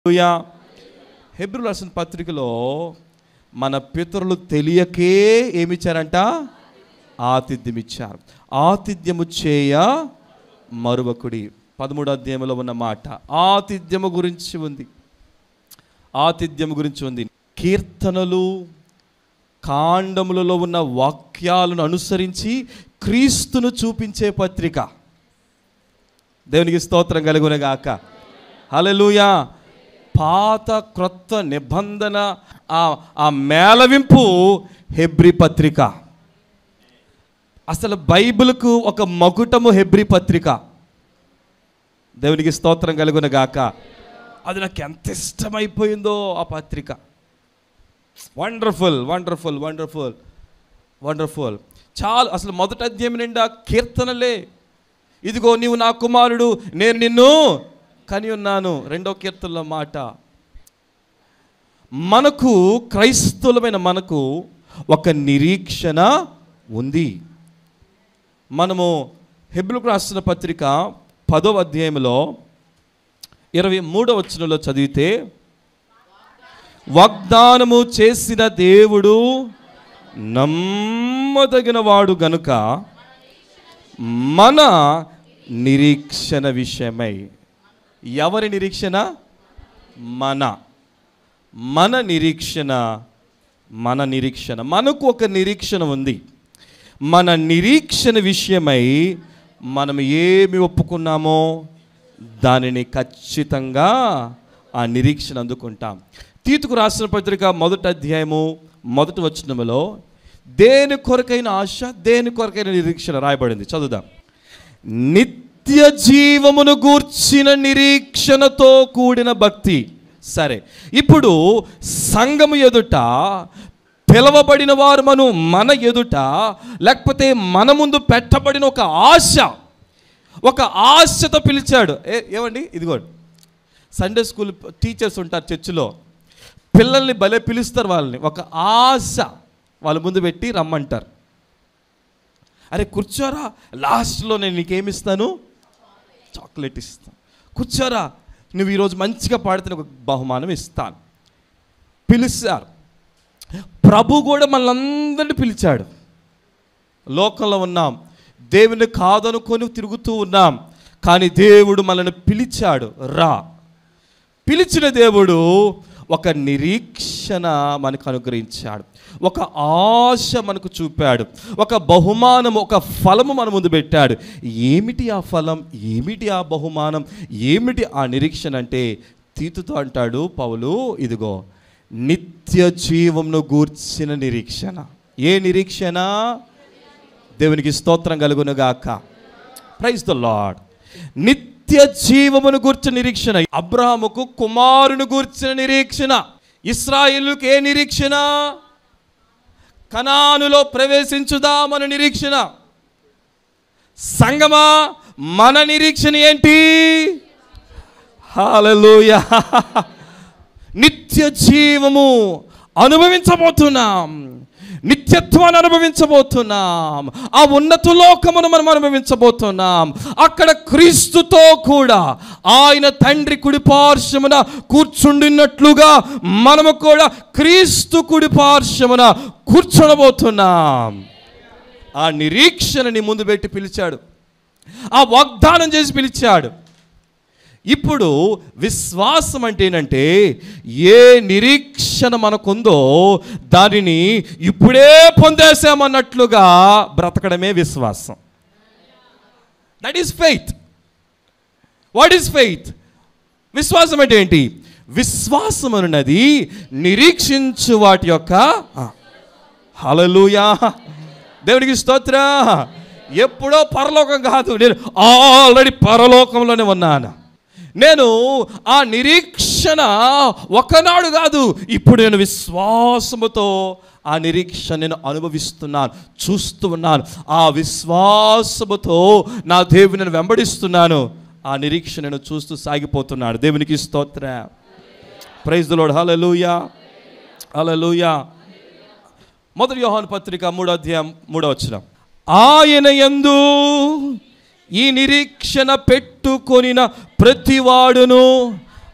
హల్లెలూయా హెబ్రు రాసిన పత్రికలో మన పితరులు తెలియకే ఏమిచ్చారంట ఆతిథ్యం ఇచ్చారు ఆతిథ్యము చేయ మరువకుడి పదమూడు అధ్యాయంలో ఉన్న మాట ఆతిథ్యము గురించి ఉంది ఆతిథ్యము గురించి ఉంది కీర్తనలు కాండములలో ఉన్న వాక్యాలను అనుసరించి క్రీస్తును చూపించే పత్రిక దేవునికి స్తోత్రం కలుగునగాక హల్లెలూయా పాత క్రొత్త నిబంధన ఆ ఆ మేళవింపు హెబ్రి పత్రిక అసలు బైబిల్కు ఒక మకుటము హెబ్రి పత్రిక దేవునికి స్తోత్రం కలుగునగాక అది నాకు ఎంత ఇష్టమైపోయిందో ఆ పత్రిక వండర్ఫుల్ వండర్ఫుల్ వండర్ఫుల్ వండర్ఫుల్ చాలు అసలు మొదటి అధ్యాయం నిండా కీర్తనలే ఇదిగో నీవు నా కుమారుడు నేను నిన్ను కని ఉన్నాను రెండో కీర్తనలో మాట మనకు క్రైస్తవులమైన మనకు ఒక నిరీక్షణ ఉంది మనము హెబ్రుకు రాసిన పత్రిక పదో అధ్యాయంలో ఇరవై మూడవ వచనంలో చదివితే వాగ్దానము చేసిన దేవుడు నమ్మదగిన వాడు గనుక మన నిరీక్షణ విషయమై ఎవరి నిరీక్షణ మన మన నిరీక్షణ మన నిరీక్షణ మనకు ఒక నిరీక్షణ ఉంది మన నిరీక్షణ విషయమై మనం ఏమి ఒప్పుకున్నామో దానిని ఖచ్చితంగా ఆ నిరీక్షణ అందుకుంటాం తీతుకు రాసిన పత్రిక మొదటి అధ్యాయము మొదటి వచనములో దేని కొరకైన ఆశ దేని కొరకైన నిరీక్షణ రాయబడింది చదువుదాం నిత్య జీవమును గూర్చిన నిరీక్షణతో కూడిన భక్తి సరే ఇప్పుడు సంఘము ఎదుట పిలవబడిన వారు మను మన ఎదుట లేకపోతే మన ముందు పెట్టబడిన ఒక ఆశ ఒక ఆశతో పిలిచాడు ఏ ఏమండి ఇదిగోండి సండే స్కూల్ టీచర్స్ ఉంటారు చర్చిలో పిల్లల్ని భలే పిలుస్తారు వాళ్ళని ఒక ఆశ వాళ్ళ ముందు పెట్టి రమ్మంటారు అరే కూర్చోరా లాస్ట్లో నేను నీకేమిస్తాను చాక్లెట్ ఇస్తాను కూర్చోరా నువ్వు ఈరోజు మంచిగా పాడితే ఒక బహుమానం ఇస్తాను పిలిచారు ప్రభు కూడా మనందరిని పిలిచాడు లోకంలో ఉన్నాం దేవుని కాదనుకొని తిరుగుతూ ఉన్నాం కానీ దేవుడు మనల్ని పిలిచాడు రా పిలిచిన దేవుడు ఒక నిరీక్షణ మనకు అనుగ్రహించాడు ఒక ఆశ మనకు చూపాడు ఒక బహుమానం ఒక ఫలము మన ముందు పెట్టాడు ఏమిటి ఆ ఫలం ఏమిటి ఆ బహుమానం ఏమిటి ఆ నిరీక్షణ అంటే తీతుతో అంటాడు పౌలు ఇదిగో నిత్య జీవంను గూర్చిన నిరీక్షణ ఏ నిరీక్షణ దేవునికి స్తోత్రం కలుగునుగాక ప్రైజ్ ద లాడ్ నిత్య జీవమును గూర్చిన నిరీక్షణ అబ్రాహముకు కుమారుని గూర్చిన నిరీక్షణ ఇస్రాయిలుకి ఏ నిరీక్షణ కనానులో ప్రవేశించుదామని నిరీక్షణ సంగమా మన నిరీక్షణ ఏంటి హాలలోయ నిత్య జీవము అనుభవించబోతున్నాం నిత్యత్వాన్ని అనుభవించబోతున్నాం ఆ ఉన్నత లోకమును మనం అనుభవించబోతున్నాం అక్కడ క్రీస్తుతో కూడా ఆయన తండ్రి కుడి పార్శ్వమున కూర్చుండినట్లుగా మనము కూడా క్రీస్తు కుడి పార్శ్వమున కూర్చొనబోతున్నాం ఆ నిరీక్షణని ముందు పెట్టి పిలిచాడు ఆ వాగ్దానం చేసి పిలిచాడు ఇప్పుడు విశ్వాసం అంటే ఏంటంటే ఏ నిరీక్షణ మనకుందో దానిని ఇప్పుడే పొందేసామన్నట్లుగా బ్రతకడమే విశ్వాసం that is faith what is faith విశ్వాసం అంటే ఏంటి విశ్వాసం అన్నది నిరీక్షించు వాటి యొక్క హలలుయా దేవుడికి స్తోత్ర ఎప్పుడో పరలోకం కాదు నేను ఆల్రెడీ పరలోకంలోనే ఉన్నాను నేను ఆ నిరీక్షణ ఒకనాడు కాదు ఇప్పుడు నేను విశ్వాసముతో ఆ నిరీక్షణ నేను అనుభవిస్తున్నాను చూస్తూ ఉన్నాను ఆ విశ్వాసముతో నా దేవుని నేను వెంబడిస్తున్నాను ఆ నిరీక్షణ నేను చూస్తూ సాగిపోతున్నాడు దేవునికి స్తోత్ర ప్రైజ్ లోడ్ హలలుయా హలలుయా మొదటి యోహాను పత్రిక మూడో అధ్యాయం మూడో వచ్చిన ఆయన యందు ఈ నిరీక్షణ పెట్టుకొనిన ప్రతివాడును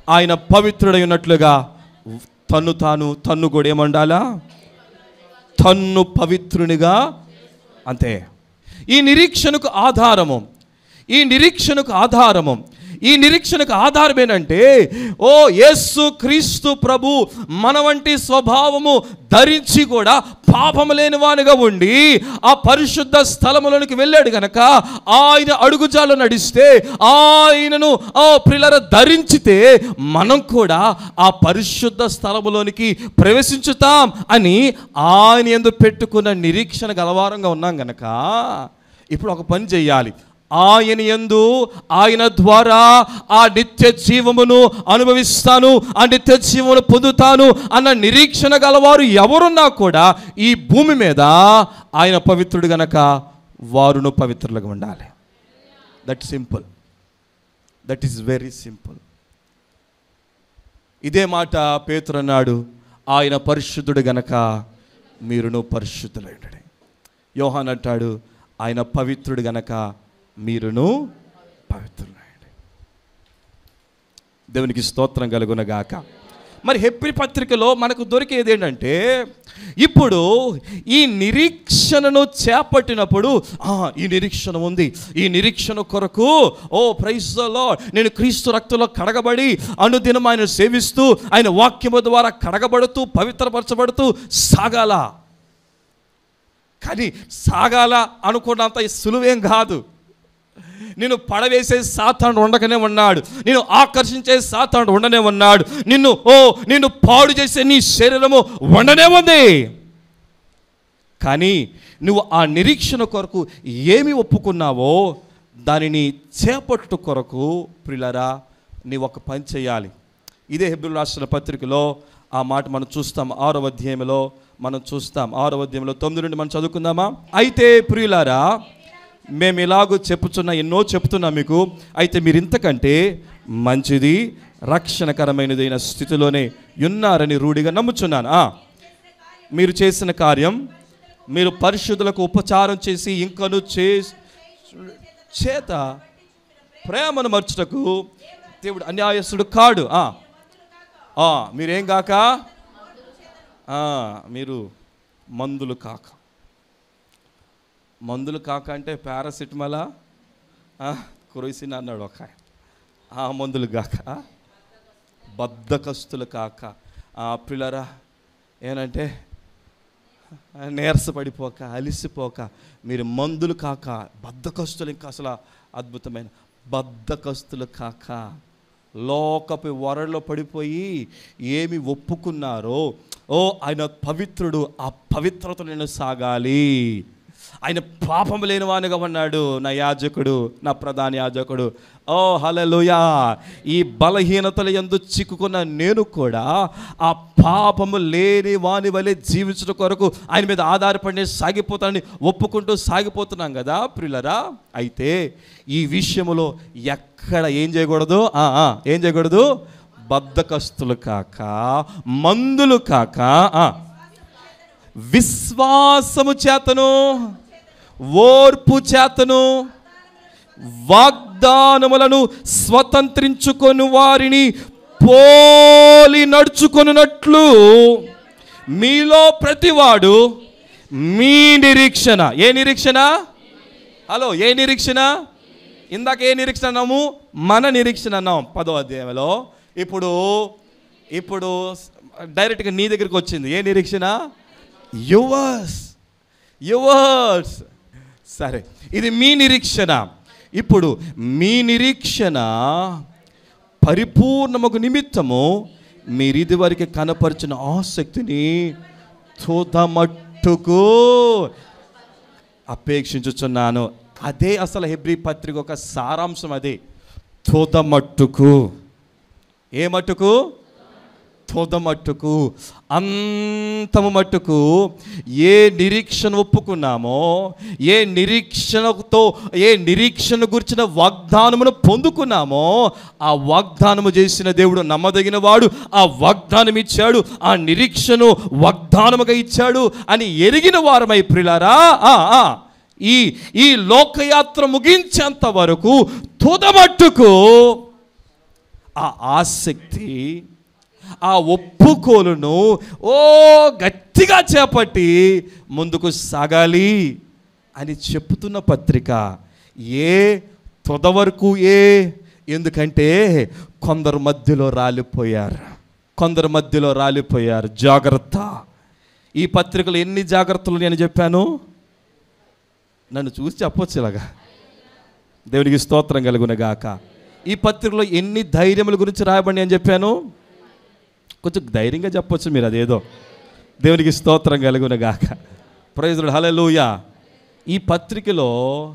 ఆయన పవిత్రుడై ఉన్నట్లుగా తన్ను తాను తన్ను కూడా ఏమండాలా తన్ను పవిత్రునిగా అంతే ఈ నిరీక్షణకు ఆధారము ఈ నిరీక్షణకు ఆధారము ఈ నిరీక్షణకు ఆధారం ఏంటంటే ఓ యేసు క్రీస్తు ప్రభు మన వంటి స్వభావము ధరించి కూడా పాపము లేని వానిగా ఉండి ఆ పరిశుద్ధ స్థలములోనికి వెళ్ళాడు గనక ఆయన అడుగుజాలు నడిస్తే ఆయనను ఆ ప్రిలర ధరించితే మనం కూడా ఆ పరిశుద్ధ స్థలములోనికి ప్రవేశించుతాం అని ఆయన ఎందు పెట్టుకున్న నిరీక్షణ గలవారంగా ఉన్నాం గనక ఇప్పుడు ఒక పని చేయాలి ఆయన యందు ఆయన ద్వారా ఆ నిత్య జీవమును అనుభవిస్తాను ఆ నిత్య జీవమును పొందుతాను అన్న నిరీక్షణ గలవారు ఎవరున్నా కూడా ఈ భూమి మీద ఆయన పవిత్రుడు గనక వారును పవిత్రులుగా ఉండాలి that simple that is very simple ఇదే మాట పేతురు అన్నాడు ఆయన పరిశుద్ధుడు గనక మీరును పరిశుద్ధులై ఉండండి యోహాన్ అంటాడు ఆయన పవిత్రుడు గనక మీరును పవిత్రులైండి దేవునికి స్తోత్రం కలుగునగాక మరి హెప్పి పత్రికలో మనకు దొరికేది ఏంటంటే ఇప్పుడు ఈ నిరీక్షణను చేపట్టినప్పుడు "ఆ, ఈ నిరీక్షణ ఉంది ఈ నిరీక్షణ కొరకు ఓ ప్రైజ్లో నేను క్రీస్తు రక్తంలో కడగబడి అనుదినం ఆయన సేవిస్తూ ఆయన వాక్యము ద్వారా కడగబడుతూ పవిత్రపరచబడుతూ సాగాల కానీ సాగాల అనుకున్నంత సులువేం కాదు నిన్ను పడవేసే సాతాను ఉండకనే ఉన్నాడు నేను ఆకర్షించే సాతాను ఉండనే ఉన్నాడు నిన్ను ఓ నిన్ను పాడు చేసే నీ శరీరము ఉండనే ఉంది కానీ నువ్వు ఆ నిరీక్షణ కొరకు ఏమి ఒప్పుకున్నావో దానిని చేపట్టు కొరకు ప్రిలరా నీ ఒక పని చేయాలి ఇదే హెబ్రిల్ రాష్ట్ర పత్రికలో ఆ మాట మనం చూస్తాం ఆరో అధ్యాయంలో మనం చూస్తాం ఆరో అధ్యాయంలో తొమ్మిది నుండి మనం చదువుకుందామా అయితే ప్రియులారా మేము ఇలాగూ చెప్పుచున్నా ఎన్నో చెప్తున్నా మీకు అయితే మీరు ఇంతకంటే మంచిది రక్షణకరమైనదైన స్థితిలోనే ఉన్నారని రూఢిగా నమ్ముచున్నాను ఆ, మీరు చేసిన కార్యం మీరు పరిశుద్ధులకు ఉపచారం చేసి ఇంకను చే చేత ప్రేమను మర్చుటకు దేవుడు అన్యాయస్తుడు కాడు ఆ. ఆ, మీరేం కాక ఆ, మీరు మందులు కాక మందులు కాక అంటే పారాసిటమలా కురోసిన్ అన్నాడు ఒక ఆయన. ఆ మందులు కాక బద్ధకస్తులు కాక ఆ పిల్లరా ఏనంటే నీరసపడిపోక అలిసిపోక మీరు మందులు కాక బద్ధకస్తులు ఇంకా అసలు అద్భుతమైన బద్ధకస్తులు కాక లోకపు వరలో పడిపోయి ఏమి ఒప్పుకున్నారో ఓ ఆయన పవిత్రుడు ఆ పవిత్రత నేను సాగాలి ఆయన పాపం లేని వానిగా ఉన్నాడు నా యాజకుడు నా ప్రధాన యాజకుడు ఓ హలలుయా ఈ బలహీనతల ఎందు చిక్కుకున్న నేను కూడా ఆ పాపము లేని వాని వలె జీవించడం కొరకు ఆయన మీద ఆధారపడి సాగిపోతానని ఒప్పుకుంటూ సాగిపోతున్నాం కదా ప్రియులరా అయితే ఈ విషయములో ఎక్కడ ఏం చేయకూడదు ఆ, ఆ, ఏం చేయకూడదు బద్ధకస్తులు కాక మందులు కాక ఆ, విశ్వాసము చేతను ఓర్పు చేతను వాగ్దానములను స్వతంత్రించుకొని వారిని పోలి నడుచుకొనున్నట్లు మీలో ప్రతివాడు మీ నిరీక్షణ ఏ నిరీక్షణ హలో ఏ నిరీక్షణ ఇందాక ఏ నిరీక్షణ అన్నాము మన నిరీక్షణ అన్నాం పదో అధ్యాయంలో ఇప్పుడు ఇప్పుడు డైరెక్ట్గా నీ దగ్గరికి వచ్చింది ఏ నిరీక్షణ యువర్స్ యువర్స్ సరే ఇది మీ నిరీక్షణ ఇప్పుడు మీ నిరీక్షణ పరిపూర్ణముకు నిమిత్తము మీరు ఇదివరకు కనపరిచిన ఆసక్తిని తుదమట్టుకు అపేక్షించుచున్నాను అదే అసలు హెబ్రి పత్రిక ఒక సారాంశం అదే తుదమట్టుకు ఏ మట్టుకు తుద మట్టుకు అంతము మట్టుకు ఏ నిరీక్షణ ఒప్పుకున్నామో ఏ నిరీక్షణతో ఏ నిరీక్షణ గురించిన వాగ్దానమును పొందుకున్నామో ఆ వాగ్దానము చేసిన దేవుడు నమ్మదగిన వాడు ఆ వాగ్దానం ఇచ్చాడు ఆ నిరీక్షను వాగ్దానముగా ఇచ్చాడు అని ఎరిగిన వారమై ప్రిలారా ఆ, ఆ, ఈ ఈ లోకయాత్ర ముగించేంత వరకు తుదమట్టుకు ఆ ఆసక్తి ఆ ఒప్పుకోలును ఓ గట్టిగా చేపట్టి ముందుకు సాగాలి అని చెప్తున్న పత్రిక ఏ తుద వరకు ఏ ఎందుకంటే కొందరు మధ్యలో రాలిపోయారు కొందరు మధ్యలో రాలిపోయారు జాగ్రత్త ఈ పత్రికలో ఎన్ని జాగ్రత్తలు నేను చెప్పాను నన్ను చూసి చెప్పొచ్చు ఇలాగా దేవునికి స్తోత్రం కలుగునగాక ఈ పత్రికలో ఎన్ని ధైర్యముల గురించి రాయబడి అని చెప్పాను కొంచెం ధైర్యంగా చెప్పొచ్చు మీరు అదేదో దేవునికి స్తోత్రం కలుగునగాక ప్రైజుడు హలలుయ ఈ పత్రికలో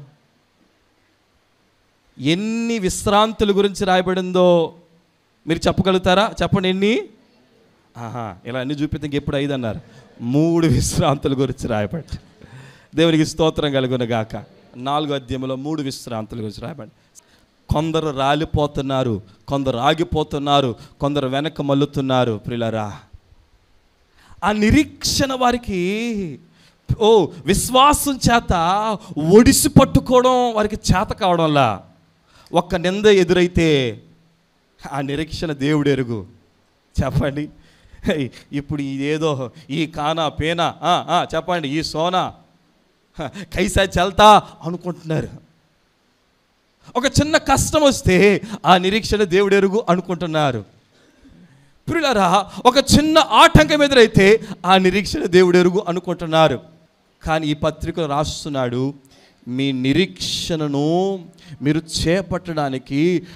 ఎన్ని విశ్రాంతుల గురించి రాయబడిందో మీరు చెప్పగలుగుతారా చెప్పండి ఎన్ని ఆహా ఇలా అన్ని చూపితే ఎప్పుడు ఐదు అన్నారు మూడు విశ్రాంతుల గురించి రాయబడి దేవునికి స్తోత్రం కలుగున గాక నాలుగో అధ్యాయంలో మూడు విశ్రాంతుల గురించి రాయబడి కొందరు రాలిపోతున్నారు కొందరు ఆగిపోతున్నారు కొందరు వెనక మల్లుతున్నారు ప్రిలరా ఆ నిరీక్షణ వారికి ఓ విశ్వాసం చేత ఒడిసి పట్టుకోవడం వారికి చేత కావడంలా ఒక్క నింద ఎదురైతే ఆ నిరీక్షణ దేవుడు ఎరుగు చెప్పండి హై, ఇప్పుడు ఇదేదో ఈ కానా పేనా ఆ, ఆ, చెప్పండి ఈ సోనా హ, కైసా చల్తా అనుకుంటున్నారు ఒక చిన్న కష్టం వస్తే ఆ నిరీక్షణ దేవుడు ఎరుగు అనుకుంటున్నారు ప్రియులారా ఒక చిన్న ఆటంకం ఎదురైతే ఆ నిరీక్షణ దేవుడు ఎరుగు అనుకుంటున్నారు కానీ ఈ పత్రికలో రాస్తున్నాడు మీ నిరీక్షణను మీరు చేపట్టడానికి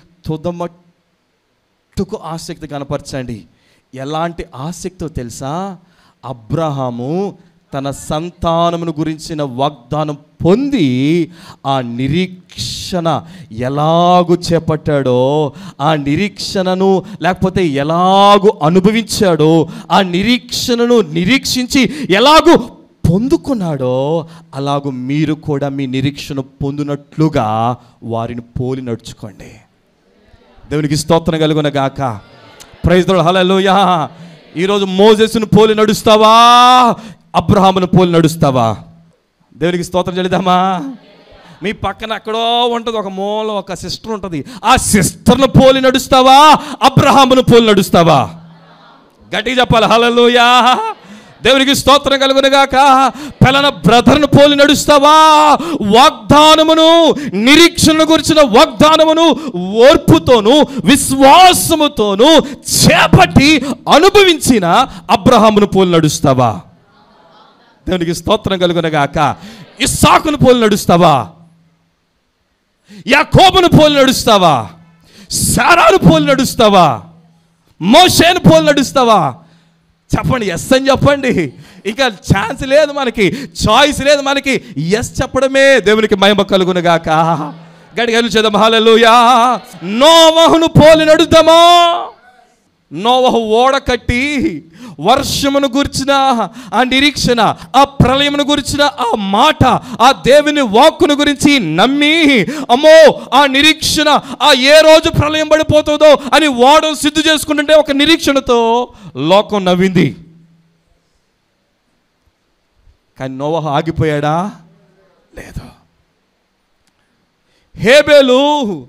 తుదమట్టుకు ఆసక్తి కనపరచండి ఎలాంటి ఆసక్తో తెలుసా అబ్రహాము తన సంతానమును గురించిన వాగ్దానం పొంది ఆ నిరీక్షణ ఎలాగు చేపట్టాడో ఆ నిరీక్షణను లేకపోతే ఎలాగు అనుభవించాడో ఆ నిరీక్షణను నిరీక్షించి ఎలాగు పొందుకున్నాడో అలాగూ మీరు కూడా మీ నిరీక్షణ పొందినట్లుగా వారిని పోలి నడుచుకోండి దేవునికి స్తోత్రం కలుగున గాక ప్రైజ్ హలలోయా ఈరోజు మోజెస్ను పోలి నడుస్తావా అబ్రహామును పోలి నడుస్తావా దేవునికి స్తోత్రం చెల్లిదామా మీ పక్కన ఎక్కడో ఉంటుంది ఒక మూల ఒక సిస్టర్ ఉంటుంది ఆ సిస్టర్ను పోలి నడుస్తావా అబ్రహామును పోలి నడుస్తావా గట్టిగా చెప్పాలి హలలోయా దేవునికి స్తోత్రం కలుగునుగాక పెలన బ్రదర్ను పోలి నడుస్తావా వాగ్దానమును నిరీక్షణ గురించిన వాగ్దానమును ఓర్పుతోను విశ్వాసముతోను చేపట్టి అనుభవించిన అబ్రహామును పోలి నడుస్తావా దేవునికి స్తోత్రం కలుగునగాక ఇస్సాకును పోలి నడుస్తావా యాకోబును పోలి నడుస్తావా సారాను పోలి నడుస్తావా మోషేను పోలి నడుస్తావా చెప్పండి ఎస్ అని చెప్పండి ఇంకా ఛాన్స్ లేదు మనకి చాయిస్ లేదు మనకి ఎస్ చెప్పడమే దేవునికి మహిమ కలుగునుగాక గడిగలు చేద్దాం హాలూయా నోవహును పోలి నడుద్దామా నోవహు ఓడ కట్టి వర్షమును గురించిన ఆ నిరీక్షణ ఆ ప్రళయమును గురించిన ఆ మాట ఆ దేవుని వాక్కును గురించి నమ్మి అమ్మో ఆ నిరీక్షణ ఆ ఏ రోజు ప్రళయం పడిపోతుందో అని ఓడను సిద్ధు చేసుకుంటుంటే ఒక నిరీక్షణతో లోకం నవ్వింది కానీ నోవహు ఆగిపోయాడా లేదు హేబేలు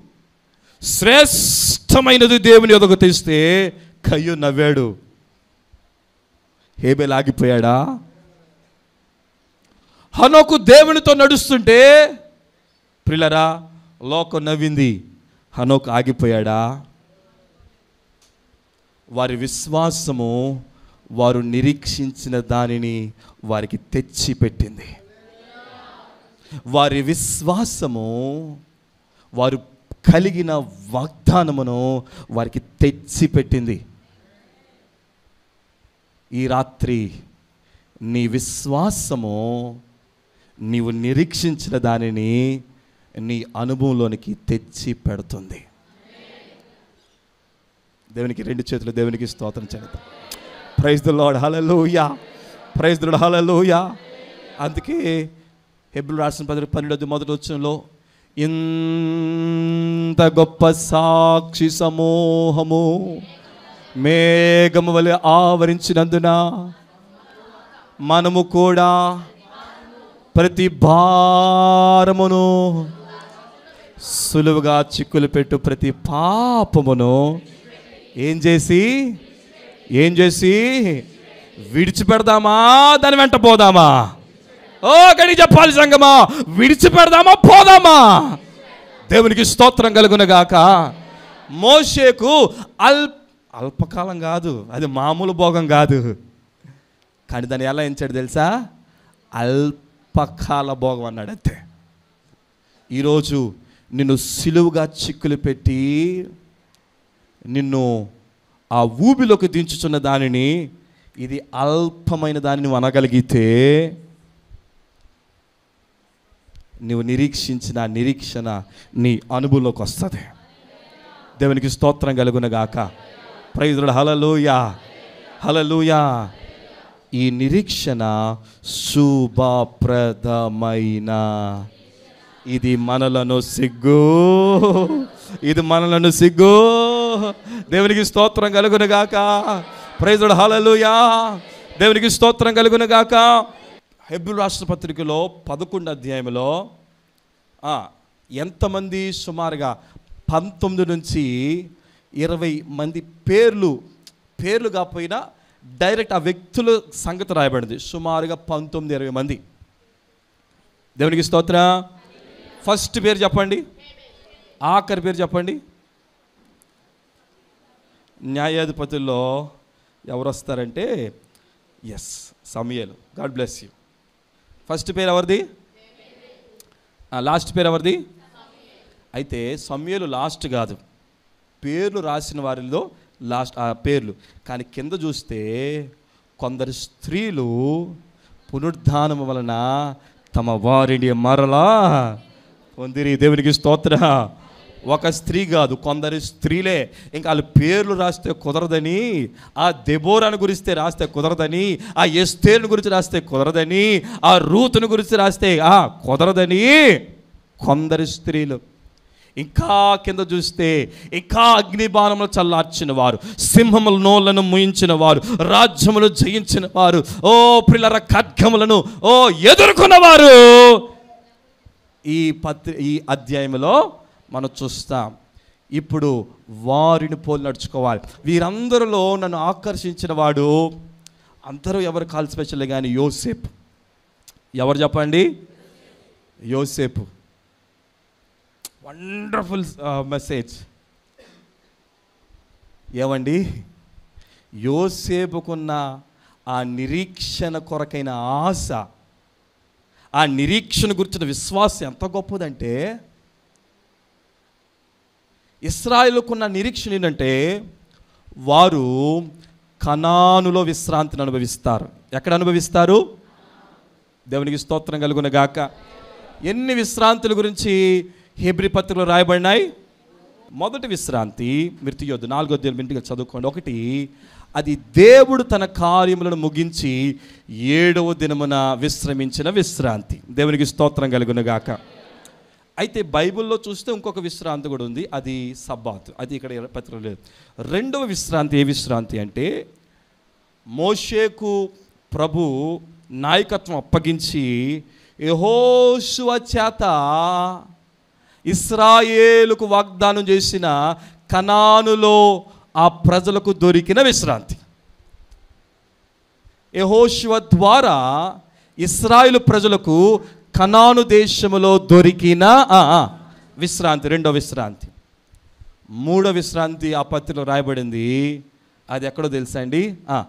శ్రేష్టమైనది దేవుని ఎదుగు తెస్తే కయ్యు నవ్వాడు హేబేలు ఆగిపోయాడా హనోకు దేవునితో నడుస్తుంటే ప్రిలరా లోకం నవ్వింది హనోకు ఆగిపోయాడా వారి విశ్వాసము వారు నిరీక్షించిన దానిని వారికి తెచ్చి పెట్టింది వారి విశ్వాసము వారు కలిగిన వాగ్దానమును వారికి తెచ్చి పెట్టింది ఈ రాత్రి నీ విశ్వాసము నీవు నిరీక్షించిన దానిని నీ అనుభవంలోనికి తెచ్చి పెడుతుంది దేవునికి రెండు చేతులు దేవునికి స్తోత్రం చేద్దాం praise the lord hallelujah praise the hallelujah అందుకే హెబ్రుల్ రాసిన పది పన్నెండు మొదటి వచ్చంలో ఇంత గొప్ప సాక్షి సమూహము మేఘము వలె ఆవరించినందున మనము కూడా ప్రతి భారమును సులువుగా చిక్కులు పెట్టు ప్రతి పాపమును ఏం చేసి ఏం చేసి విడిచిపెడదామా దాని వెంట పోదామా ఓ గడి చెప్పాలి సంగమా విడిచిపెడదామా పోదామా దేవునికి స్తోత్రం కలుగునగాక మోషేకు అల్ అల్పకాలం కాదు అది మామూలు భోగం కాదు కానీ దాన్ని ఎలా ఎంచాడు తెలుసా అల్పకాల భోగం అన్నాడు అంతే ఈరోజు నిన్ను సిలువుగా చిక్కులు పెట్టి నిన్ను ఆ ఊబిలోకి దించుచున్న దానిని ఇది అల్పమైన దాన్ని నువ్వు అనగలిగితే నువ్వు నిరీక్షించిన ఆ నిరీక్షణ నీ అనుభవంలోకి వస్తుంది దేవునికి స్తోత్రం కలుగునగాక ప్రైజుడు హలలుయా హలలుయా ఈ నిరీక్షణ శుభప్రదమైన ఇది మనలను సిగ్గు ఇది మనలను సిగ్గు దేవునికి స్తోత్రం కలుగునుగాక ప్రైజుడు హలలుయా దేవునికి స్తోత్రం కలుగునుగాక హెబ్రు రాష్ట్ర పత్రికలో పదకొండు అధ్యాయంలో ఆ, ఎంతమంది సుమారుగా పంతొమ్మిది నుంచి ఇరవై మంది పేర్లు పేర్లు కాకపోయినా డైరెక్ట్ ఆ వ్యక్తుల సంగతి రాయబడింది సుమారుగా పంతొమ్మిది ఇరవై మంది దేవునికి స్తోత్ర ఫస్ట్ పేరు చెప్పండి ఆఖరి పేరు చెప్పండి న్యాయాధిపతుల్లో ఎవరు వస్తారంటే ఎస్ సమయలు గాడ్ బ్లెస్ యూ ఫస్ట్ పేరు ఎవరిది లాస్ట్ పేరు ఎవరిది అయితే సమయలు లాస్ట్ కాదు పేర్లు రాసిన వారిలో లాస్ట్ ఆ పేర్లు కానీ కింద చూస్తే కొందరు స్త్రీలు పునరుద్ధానం వలన తమ వారిని మరలా పొందిరి దేవునికి స్తోత్ర ఒక స్త్రీ కాదు కొందరు స్త్రీలే ఇంకా వాళ్ళ పేర్లు రాస్తే కుదరదని ఆ దెబోరాను గురిస్తే రాస్తే కుదరదని ఆ ఎస్తేరుని గురించి రాస్తే కుదరదని ఆ రూతుని గురించి రాస్తే ఆ కుదరదని కొందరు స్త్రీలు ఇంకా కింద చూస్తే ఇంకా అగ్నిబాణములు చల్లార్చిన వారు సింహముల నోళ్లను ముయించిన వారు రాజ్యములు జయించిన వారు ఓ పిల్లర ఖడ్గములను ఓ ఎదుర్కొన్నవారు ఈ పత్రి ఈ అధ్యాయంలో మనం చూస్తాం ఇప్పుడు వారిని పోలి నడుచుకోవాలి వీరందరిలో నన్ను ఆకర్షించిన వాడు అందరూ ఎవరు కాల్ స్పెషల్ కానీ యోసేపు ఎవరు చెప్పండి యోసేపు వండర్ఫుల్ మెసేజ్ ఏమండి యోసేపుకున్న ఆ నిరీక్షణ కొరకైన ఆశ ఆ నిరీక్షణ గురించిన విశ్వాసం ఎంత గొప్పదంటే ఇస్రాయిల్కున్న నిరీక్షణ ఏంటంటే వారు కనానులో విశ్రాంతిని అనుభవిస్తారు ఎక్కడ అనుభవిస్తారు దేవునికి స్తోత్రం కలుగున గాక ఎన్ని విశ్రాంతుల గురించి హెబ్రి పత్రికలో రాయబడినాయి మొదటి విశ్రాంతి మృతియోధు నాలుగో అధ్యాయం ఇంటికి చదువుకోండి ఒకటి అది దేవుడు తన కార్యములను ముగించి ఏడవ దినమున విశ్రమించిన విశ్రాంతి దేవునికి స్తోత్రం కలుగును గాక అయితే బైబిల్లో చూస్తే ఇంకొక విశ్రాంతి కూడా ఉంది అది సబ్బాత్ అది ఇక్కడ పత్రిక లేదు రెండవ విశ్రాంతి ఏ విశ్రాంతి అంటే మోషేకు ప్రభు నాయకత్వం అప్పగించి యెహోషువ చేత ఇస్రాయేలుకు వాగ్దానం చేసిన కనానులో ఆ ప్రజలకు దొరికిన విశ్రాంతి యెహోషువ ద్వారా ఇస్రాయేలు ప్రజలకు కనాను దేశములో దొరికిన ఆ, ఆ, విశ్రాంతి రెండో విశ్రాంతి మూడో విశ్రాంతి ఆ పత్రికలో రాయబడింది అది ఎక్కడో తెలుసా అండి ఆ.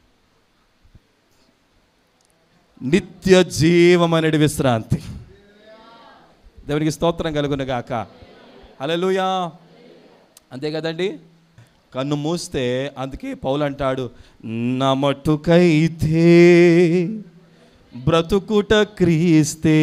నిత్య జీవం అనేది విశ్రాంతి దేవునికి స్తోత్రం కలుగును గాక హల్లెలూయా అంతే కదండి కన్ను మూస్తే అందుకే పౌలు అంటాడు నా మట్టుకైతే బ్రతుకుట క్రీస్తే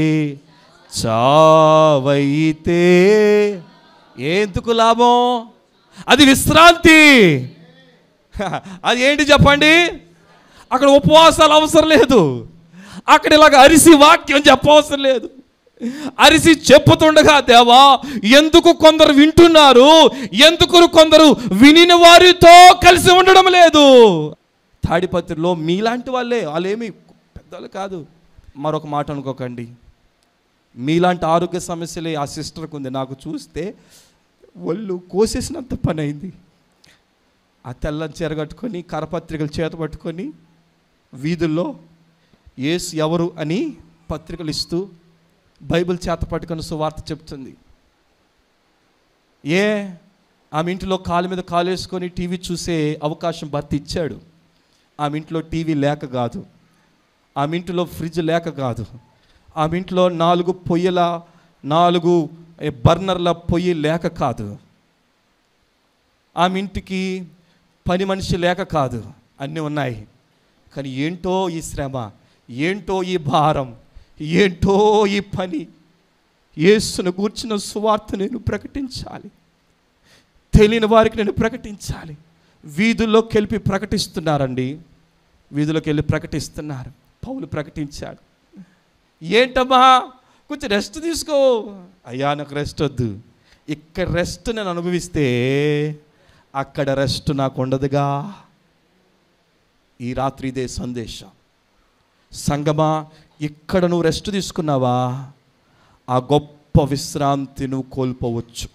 చావైతే ఎందుకు లాభం అది విశ్రాంతి అది ఏంటి చెప్పండి అక్కడ ఉపవాసాలు అవసరం లేదు అక్కడ ఇలాగ అరిసి వాక్యం చెప్పవసరం లేదు అరిసి చెప్పుతుండగా దేవా ఎందుకు కొందరు వింటున్నారు ఎందుకు కొందరు వినిన వారితో కలిసి ఉండడం లేదు తాడిపత్రిలో మీలాంటి వాళ్ళే వాళ్ళేమి పెద్దలు కాదు మరొక మాట అనుకోకండి మీలాంటి ఆరోగ్య సమస్యలే ఆ సిస్టర్కి ఉంది నాకు చూస్తే ఒళ్ళు కోసేసినంత పని అయింది ఆ తెల్లని చీర కట్టుకొని కరపత్రికలు చేత పట్టుకొని వీధుల్లో ఏసు ఎవరు అని పత్రికలు ఇస్తూ బైబిల్ చేత పట్టుకొని సువార్త చెప్తుంది ఏ ఆమె ఇంటిలో కాలు మీద కాలు వేసుకొని టీవీ చూసే అవకాశం భర్త ఇచ్చాడు ఆమె ఇంట్లో టీవీ లేక కాదు ఆమె ఇంటిలో ఫ్రిడ్జ్ లేక కాదు ఆమె ఇంట్లో నాలుగు పొయ్యిల నాలుగు ఏ, బర్నర్ల పొయ్యి లేక కాదు ఆమె ఇంటికి పని మనిషి లేక కాదు అన్నీ ఉన్నాయి కానీ ఏంటో ఈ శ్రమ ఏంటో ఈ భారం ఏంటో ఈ పని యేసును గూర్చిన సువార్త నేను ప్రకటించాలి తెలియని వారికి నేను ప్రకటించాలి వీధుల్లోకి వెళ్ళి ప్రకటిస్తున్నారండి వీధుల్లోకి వెళ్ళి ప్రకటిస్తున్నారు పౌలు ప్రకటించాడు ఏంటమ్మా కొంచెం రెస్ట్ తీసుకో అయ్యా నాకు రెస్ట్ వద్దు ఇక్కడ రెస్ట్ నేను అనుభవిస్తే అక్కడ రెస్ట్ నాకు ఉండదుగా ఈ రాత్రి ఇదే సందేశం సంగమా ఇక్కడ నువ్వు రెస్ట్ తీసుకున్నావా ఆ గొప్ప విశ్రాంతి నువ్వు కోల్పోవచ్చు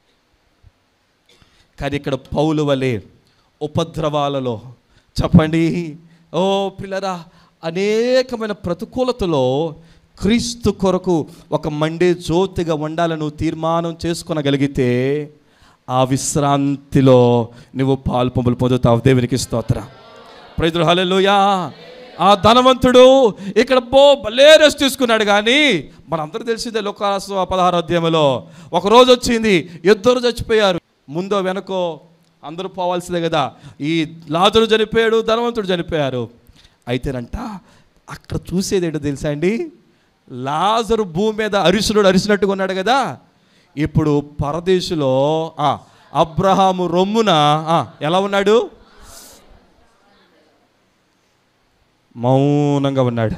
కానీ ఇక్కడ పౌలు వలె ఉపద్రవాలలో చెప్పండి ఓ పిల్లరా అనేకమైన ప్రతికూలతలో క్రీస్తు కొరకు ఒక మండే జ్యోతిగా ఉండాలని నువ్వు తీర్మానం చేసుకొనగలిగితే ఆ విశ్రాంతిలో నువ్వు పాల్పొంపులు పొందుతావు దేవునికి స్తోత్ర ప్రజలు హల్లెలూయా ఆ ధనవంతుడు ఇక్కడ బో భలే రెస్ట్ తీసుకున్నాడు కానీ మనందరూ తెలిసిందే లోకాసు పదహారు అధ్యాయంలో ఒక రోజు వచ్చింది ఇద్దరు చచ్చిపోయారు ముందో వెనకో అందరూ పోవాల్సిందే కదా ఈ లాజరు చనిపోయాడు ధనవంతుడు చనిపోయారు అయితేనంట అక్కడ చూసేది ఏంటో తెలుసా అండి లాజరు భూమి మీద అరిసుడు అరిసినట్టుగా ఉన్నాడు కదా ఇప్పుడు పరదేశులో ఆ, అబ్రహాము రొమ్మున ఆ, ఎలా ఉన్నాడు మౌనంగా ఉన్నాడు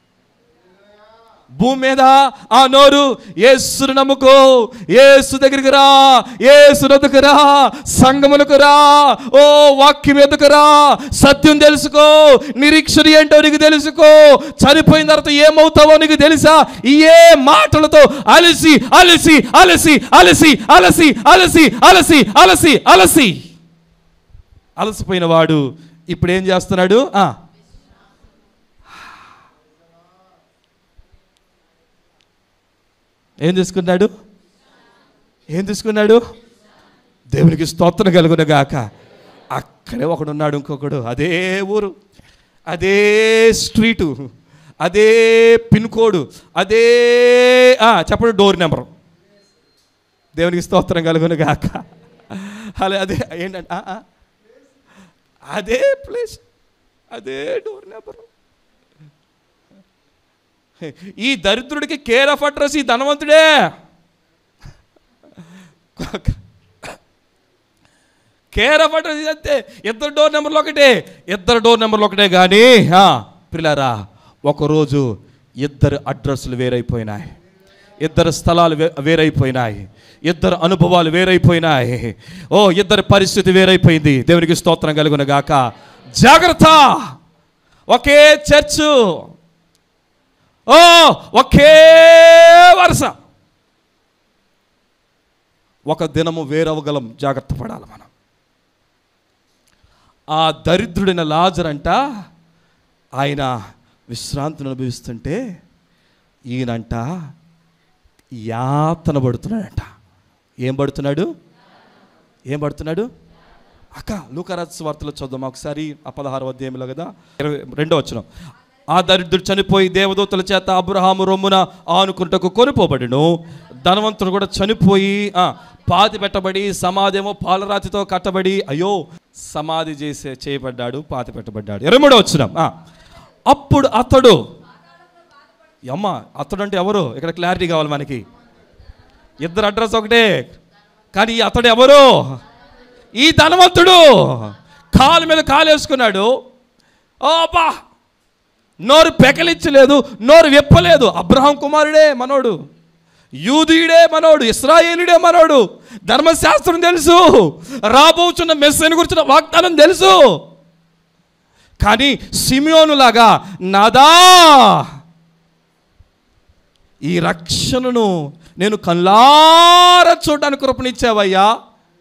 భూమి మీద ఆ నోరు ఏసును నమ్ముకో ఏసు దగ్గరికి రా ఏసు నదుకు రా సంగములకు రా ఓ వాక్యం ఎదుకు రా సత్యం తెలుసుకో నిరీక్షణ ఏంటో నీకు తెలుసుకో చనిపోయిన తర్వాత ఏమవుతావో నీకు తెలుసా ఈ ఏ మాటలతో అలసి అలసి అలసి అలసి అలసి అలసి అలసి అలసి అలసి అలసిపోయిన వాడు ఇప్పుడు ఏం చేస్తున్నాడు ఆ ఏం తీసుకున్నాడు ఏం తీసుకున్నాడు దేవునికి స్తోత్రం కలుగును గాక అక్కడే ఒకడు ఉన్నాడు ఇంకొకడు అదే ఊరు అదే స్ట్రీటు అదే పిన్ కోడ్ అదే ఆ, చెప్పండి డోర్ నెంబరు దేవునికి స్తోత్రం కలుగును గాక అలా అదే ఏంటంటే ఆ, ఆ. అదే ప్లేస్ అదే డోర్ నెంబరు ఈ దరిద్రుడికి కేర్ ఆఫ్ అడ్రస్ ఈ ధనవంతుడే కేర్ ఆఫ్ అడ్రస్ అంతే ఇద్దరు డోర్ నెంబర్లు ఒకటే ఇద్దరు డోర్ నెంబర్లు ఒకటే కానీ పిల్లరా ఒకరోజు ఇద్దరు అడ్రస్లు వేరైపోయినాయి ఇద్దరు స్థలాలు వే- వేరైపోయినాయి ఇద్దరు అనుభవాలు వేరైపోయినాయి ఓ ఇద్దరి పరిస్థితి వేరైపోయింది దేవునికి స్తోత్రం కలుగును గాక జాగ్రత్త ఒకే చర్చు ఓ ఒకే వరుస ఒక దినము వేరవగలం జాగ్రత్త పడాలి మనం ఆ దరిద్రుడైన లాజరంట ఆయన విశ్రాంతిని అనుభవిస్తుంటే ఈయనంట యాతన పడుతున్నాడంట ఏం పడుతున్నాడు ఏం పడుతున్నాడు అక్క లూకరాజ్ వార్తలో చూద్దాం ఒకసారి ఆ పదహారు అధ్యాయంలో కదా ఇరవై రెండో వచ్చిన ఆ దరిద్రుడు చనిపోయి దేవదూతల చేత అబ్రహాము రొమ్మున ఆనుకుంటకు కొనిపోబడిను ధనవంతుడు కూడా చనిపోయి ఆ, పాతి పెట్టబడి సమాధేమో పాలరాతితో కట్టబడి అయ్యో సమాధి చేసే చేయబడ్డాడు పాతి పెట్టబడ్డాడు ఇరవై మూడో వచ్చిన అప్పుడు అతడు అమ్మ అతడు అంటే ఎవరు ఇక్కడ క్లారిటీ కావాలి మనకి ఇద్దరు అడ్రస్ ఒకటే కానీ ఈ అతడు ఎవరు ఈ ధనవంతుడు కాలు మీద కాలు వేసుకున్నాడు ఓ బా నోరు పెకలించలేదు నోరు విప్పలేదు అబ్రహాం కుమారుడే మనోడు యూదుయుడే మనోడు ఇస్రాయేలుడే మనోడు ధర్మశాస్త్రం తెలుసు రాబోచున్న మెస్సని గురించిన వాగ్దానం తెలుసు కానీ సిమియోనులాగా నాదా ఈ రక్షణను నేను కల్లార చూడడానికి కృపణించావయ్యా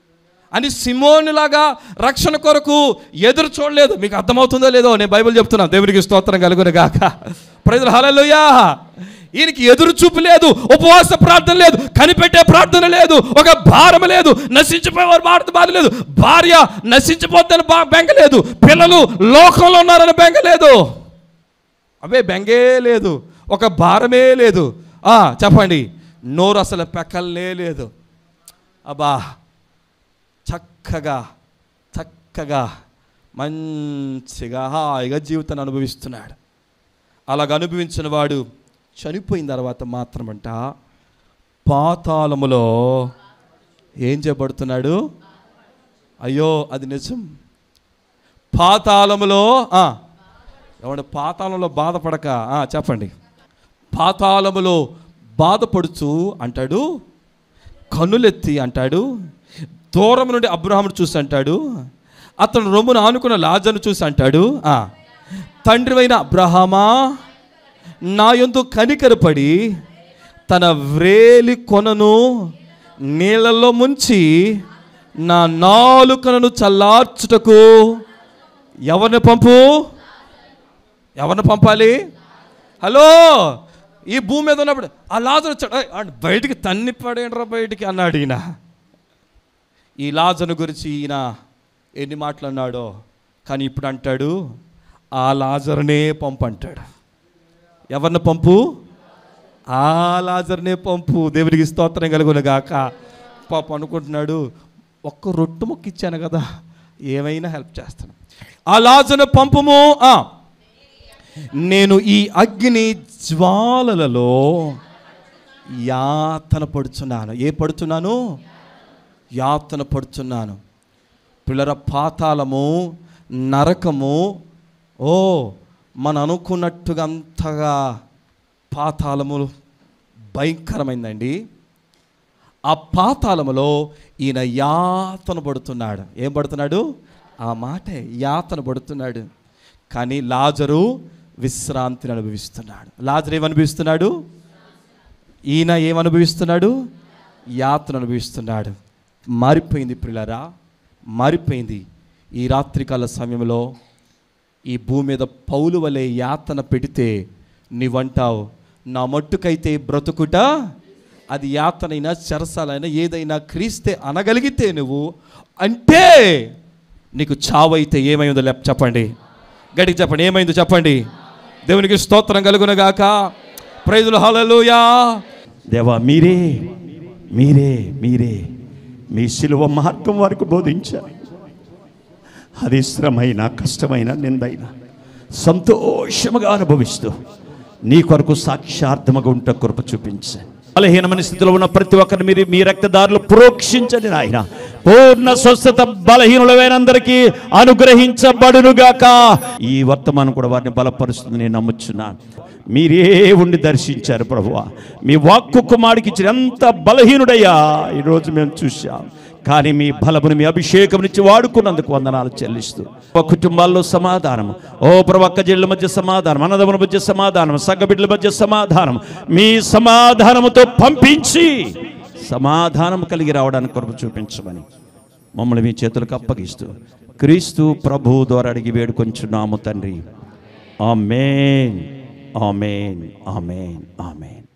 అని సిమోనులాగా రక్షణ కొరకు ఎదురు చూడలేదు మీకు అర్థమవుతుందో లేదో నేను బైబిల్ చెప్తున్నాను దేవునికి స్తోత్రం కలుగును గాక ప్రజలు హలలుయా ఈయనకి ఎదురు చూపు లేదు ఉపవాస ప్రార్థన లేదు కనిపెట్టే ప్రార్థన లేదు ఒక భారం లేదు నశించిపోయేవారు భారత బాధ లేదు భార్య నశించిపోద్దని బా బెంగ లేదు పిల్లలు లోకంలో ఉన్నారని బెంగ లేదు అవే బెంగే లేదు ఒక భారమే లేదు ఆ, చెప్పండి నోరు అసలు పెక్కలనే లేదు అబ్బా చక్కగా చక్కగా మంచిగా హాయిగా జీవితాన్ని అనుభవిస్తున్నాడు అలాగ అనుభవించిన వాడు చనిపోయిన తర్వాత మాత్రమంట పాతాళములో ఏం చేయబడుతున్నాడు అయ్యో అది నిజం పాతాళములో ఆ, ఏమంటే పాతాళంలో బాధపడక ఆ, చెప్పండి పాతాళములో బాధపడుచు అంటాడు కన్నులెత్తి అంటాడు దూరం నుండి అబ్రహామును చూసి అంటాడు అతను రొమ్మును ఆనుకున్న లాజను చూసి అంటాడు ఆ, తండ్రివైన అబ్రహామా నా యొందు కనికరపడి తన వ్రేలి కొనను నీళ్ళల్లో ముంచి నా నాలుకను చల్లార్చుటకు ఎవరిని పంపు ఎవరిని పంపాలి హలో ఈ భూమి మీద ఉన్నప్పుడు ఆ లాజరు వచ్చాడు "ఏయ్, ఆడు బయటికి తన్ని పడేండ్రా బయటికి అన్నాడు ఈయన ఈ లాజను గురించి ఈయన ఎన్ని మాటలు అన్నాడో కానీ ఇప్పుడు అంటాడు ఆ లాజరునే పంపు అంటాడు ఎవరిని పంపు ఆ లాజర్నే పంపు దేవుడికి స్తోత్రం కలుగును గాక పాప అనుకుంటున్నాడు ఒక్క రొట్టు మొక్క ఇచ్చాను కదా ఏమైనా హెల్ప్ చేస్తాను ఆ లాజను పంపుము ఆ. నేను ఈ అగ్ని జ్వాలలలో యాతన పడుచున్నాను ఏ పడుచున్నాను యాతన పడుచున్నాను పిల్లర పాతాళము నరకము ఓ మన అనుకున్నట్టుగా అంతగా పాతాళము భయంకరమైందండి ఆ పాతాళములో ఈయన యాతన పడుతున్నాడు ఏం పడుతున్నాడు ఆ మాటే యాతన పడుతున్నాడు కానీ లాజరు విశ్రాంతిని అనుభవిస్తున్నాడు లాజరు ఏమనుభవిస్తున్నాడు ఈయన ఏమనుభవిస్తున్నాడు యాతన అనుభవిస్తున్నాడు మారిపోయింది పిల్లరా మారిపోయింది ఈ రాత్రికాల సమయంలో ఈ భూమి మీద పౌలు వలె యాతన పెడితే నీవంటావు నా మట్టుకైతే బ్రతుకుట అది యాతనైనా చెరసాలైనా ఏదైనా క్రీస్తే అనగలిగితే నువ్వు అంటే నీకు చావైతే ఏమైందో లేప చెప్పండి గడికి చెప్పండి ఏమైందో చెప్పండి దేవునికి స్తోత్రం కలుగునగాక ప్రైజులు హల్లెలూయా దేవా మీరే మీరే మీరే మీ శిలువ మార్గం వరకు బోధించారు అది శ్రమైన కష్టమైన నిందైన సంతోషముగా అనుభవిస్తూ నీ కొరకు సాక్షార్థముగా ఉంట కృప చూపించండి బలహీనమైన స్థితిలో ఉన్న ప్రతి ఒక్కరిని మీరు మీ రక్తదారులు ప్రోక్షించండి నాయన పూర్ణ స్వస్థత బలహీనులమైన అందరికీ అనుగ్రహించబడునుగాక ఈ వర్తమానం కూడా వారిని బలపరుస్తుంది నేను నమ్ముచున్నాను మీరే ఉండి దర్శించారు ప్రభువా మీ వాక్కు కుమారుడికి ఇచ్చిన ఎంత బలహీనుడయ్యా ఈరోజు మేము చూశాం కానీ మీ బలమును మీ అభిషేకం నుంచి వాడుకున్నందుకు వందనాలు చెల్లిస్తూ ఓ కుటుంబాల్లో సమాధానం ఓ ప్రవక్క జిళ్ళ మధ్య సమాధానం అన్నదముల మధ్య సమాధానం సగ్గబిడ్ల మధ్య సమాధానం మీ సమాధానముతో పంపించి సమాధానం కలిగి రావడానికి కొరకు చూపించమని మమ్మల్ని మీ చేతులకు అప్పగిస్తూ క్రీస్తు ప్రభు ద్వారా అడిగి వేడుకొంచున్నాము తండ్రి ఆమెన్ ఆమెన్ ఆమెన్ ఆమెన్